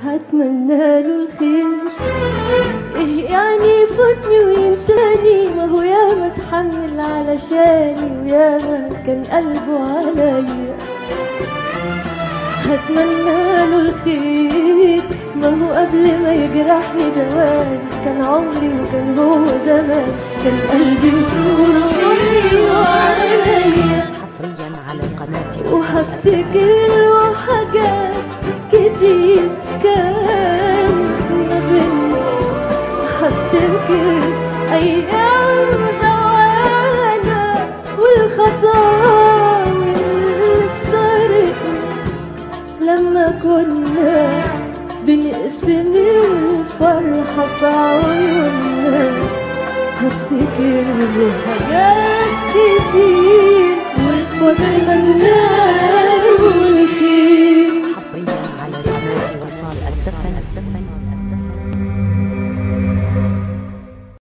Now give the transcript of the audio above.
هتمنى له الخير ايه يعني يفوتني وينساني ما هو ياما اتحمل علشاني وياما كان قلبه عليا هتمنى له الخير ما هو قبل ما يجرحني دواني كان عمري وكان هو زمان كان قلبي وروحي وعليا حصريا على قناة وهفتكر له حاجات كتير كانت ما بينا هفتكر أيام هوانا والخطايا اللي افترقنا لما كنا بنقسم الفرحة في عيوننا هفتكر له حاجات كتير واتمنى له الخير حصريا على قناة وصال الدفن